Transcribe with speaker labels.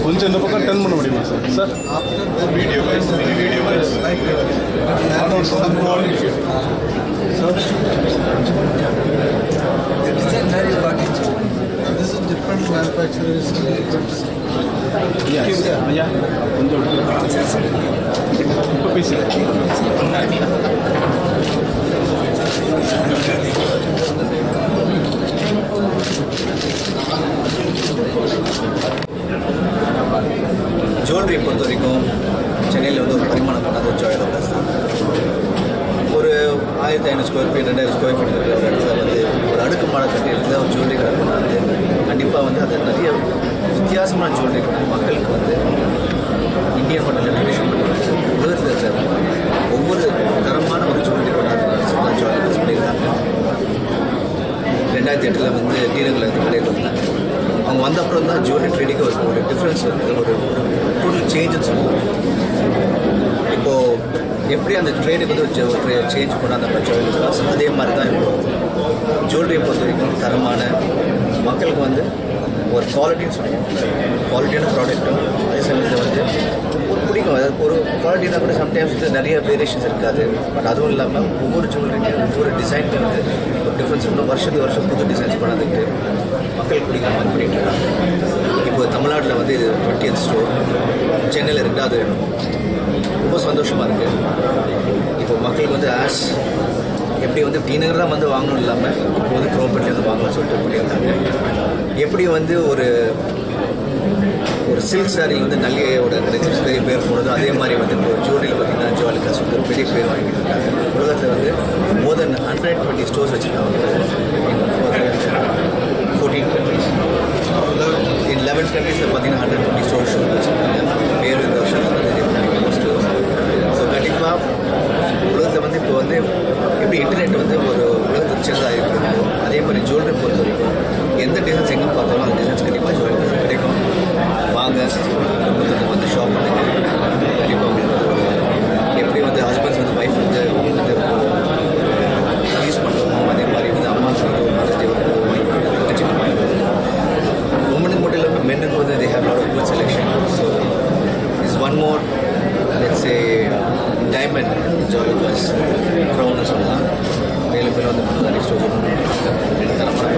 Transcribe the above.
Speaker 1: கொஞ்சம் இந்த பக்கம் டர்ன் பண்ண முடியுமா sir sir video wise video wise
Speaker 2: Design very package. This is different manufacturers.
Speaker 1: ஐயா கொஞ்சம் இப்போ பேசி
Speaker 3: ஜுவல்லரி பொறுத்த வரைக்கும் சென்னையில் வந்து ஒரு பரிமாணம் பண்ணாத ஒரு ஜுவல்லரி பிளஸ் தான் ஒரு ஆயிரத்தி ஐநூறு ஸ்கொயர் ஃபீட் ரெண்டாயிரம் ஸ்கொயர் ஃபீட் இருக்கிற ஒரு இடத்துல வந்து ஒரு அடுக்குமாட கட்டி எடுத்து ஒரு ஜுவல்லரி கடை பண்ணாது கண்டிப்பாக வந்து அது நிறைய வித்தியாசமான ஜுவல்லரி மக்களுக்கு வந்து இந்தியன் மட்டும் இல்லை நேஷன் மட்டும் இல்லை உலகத்தில் இருக்கிற ஒவ்வொரு தரமான ஒரு ஜுவல்லரி கொண்டாந்து ஜுவல்லரி பண்ணியிருக்காங்க ரெண்டாயிரத்தி எட்டில் வந்து டீனரில் வந்து கடையில் வந்தாங்க அவங்க வந்த அப்புறம் தான் ஜுவல்லரி ட்ரேடிங்கு ஒரு ஒரு டிஃப்ரென்ஸ் வந்து ஒரு டோட்டல் சேஞ்சுன்னு சொல்லுவோம் இப்போது எப்படி அந்த ட்ரேடுக்கு வந்து ஒரு சேஞ்ச் கொண்டாந்த ஜுவல்லரி கிளாஸ் அதே மாதிரி தான் இப்போ ஜுவல்லரியை பொறுத்த வரைக்கும் தரமான மக்களுக்கு வந்து ஒரு குவாலிட்டின்னு சொல்லுவோம் குவாலிட்டியான ப்ராடக்ட்டும் அதே சமயத்தில் வந்து ஒரு பிடிக்கும் அதாவது ஒரு குவாலிட்டினா கூட சம்டைம்ஸ் வந்து நிறைய வேரியேஷன்ஸ் இருக்காது பட் அதுவும் இல்லாமல் ஒவ்வொரு ஜுவல்லரிக்கும் ஒவ்வொரு டிசைனுக்கு வந்து ஒரு டிஃப்ரென்ஸ் இன்னும் வருஷத்துக்கு வருஷம் புது டிசைன்ஸ் கொண்டாந்துட்டு மக்களுக்கு பிடிக்கிற மாதிரி பண்ணிட்டு இருக்காங்க இப்போ தமிழ்நாட்டில் வந்து இது டுவெண்ட்டி ஸ்டோர் சென்னையில் ரெண்டாவது இடம் ரொம்ப சந்தோஷமாக இருக்குது இப்போ மக்களுக்கு வந்து ஆஸ் எப்படி வந்து டீனர் தான் வந்து வாங்கணும் இல்லாமல் இப்போ வந்து ப்ராப்பர்ட்டிலேருந்து வாங்கணும்னு சொல்லிட்டு பண்ணியிருக்காங்க எப்படி வந்து ஒரு ஒரு சில்க் சாரி வந்து நல்லையோட கிடைச்சி பெரிய பேர் போனதோ அதே மாதிரி வந்து இப்போ ஜுவல்லரியில் பார்த்தீங்கன்னா ஜுவல்லரி காசு வந்து ஒரு பெரிய பேர் வாங்கிட்டு இருக்காங்க உலகத்தில் வந்து more than hundred twenty stores வச்சுருக்காங்க ஃபோர்டீன் கண்ட்ரீஸ் இன் லெவன் கண்ட்ரீஸில் பார்த்தீங்கன்னா ஹண்ட்ரட் டுவெண்ட்டி ஸ்டோர்ஸ் வச்சுருக்காங்க பேர் இந்த வருஷம் வந்து ஸ்டோர்ஸ் ஸோ கண்டிப்பாக உலகத்தில் வந்து இப்போ வந்து எப்படி இன்டர்நெட் வந்து ஒரு உலகத்துக்கு சின்னதாக இருக்கிறதோ அதே மாதிரி ஜுவல்லரி பொறுத்த வரைக்கும் எந்த டிசைன்ஸ் எங்கே பார்த்தாலும் அந்த டிசைன்ஸ் கண்டிப்பாக ஜுவல்லரி கிடைக்கும் வாங்க உங்களுக்கு வந்து ஷாப் பண்ணுங்க கண்டிப்பாக உங்களுக்கு ஒரு எப்படி வந்து ஹஸ்பண்ட்ஸ் வந்து ஒய்ஃப் வந்து அவங்க வந்து யூஸ் பண்ணுறோமோ அதே மாதிரி வந்து அம்மா வந்து ஒரு மேரேஜ் வந்து வச்சுருப்பாங்க உமனுக்கு மட்டும் இல்லாமல் மென்னுக்கு வந்து they have lot of good selection so is one more let's a diamond jolly bus க்ரௌன்னு சொல்லலாம் மேலும் மேலும் வந்து முன்னாடி ஸ்டோர் தரமான